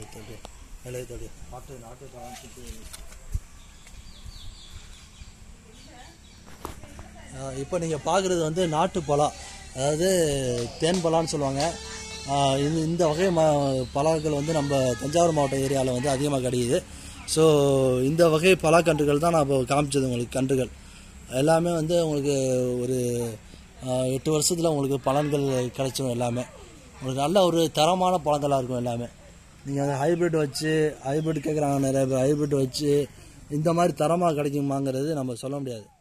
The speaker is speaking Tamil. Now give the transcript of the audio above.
தொடி இலைய தொடி நாட்டு நாட்டு காமிச்சிட்டு இப்போ நீங்கள் பார்க்குறது வந்து நாட்டு பலா அதாவது தேன் பலான்னு சொல்லுவாங்க ஆஹ் இந்த இந்த வகை ம பலாக்கள் வந்து நம்ம தஞ்சாவூர் மாவட்ட ஏரியாவில் வந்து அதிகமாக கிடைக்குது ஸோ இந்த வகை பலாக்கன்றுகள் தான் நான் இப்போ காமிச்சது உங்களுக்கு கன்றுகள் எல்லாமே வந்து உங்களுக்கு ஒரு ஆஹ் எட்டு வருஷத்தில் உங்களுக்கு பலன்கள் கிடைச்சிடும் எல்லாமே உங்களுக்கு நல்ல ஒரு தரமான பழங்களாக இருக்கும் எல்லாமே நீங்கள் அதை ஹைபிரிட் வச்சு ஹைபிரிட் கேட்குறாங்க நிறைய பேர் ஹைபிரிட் வச்சு இந்த மாதிரி தரமாக கிடைக்குமாங்கிறது நம்ம சொல்ல முடியாது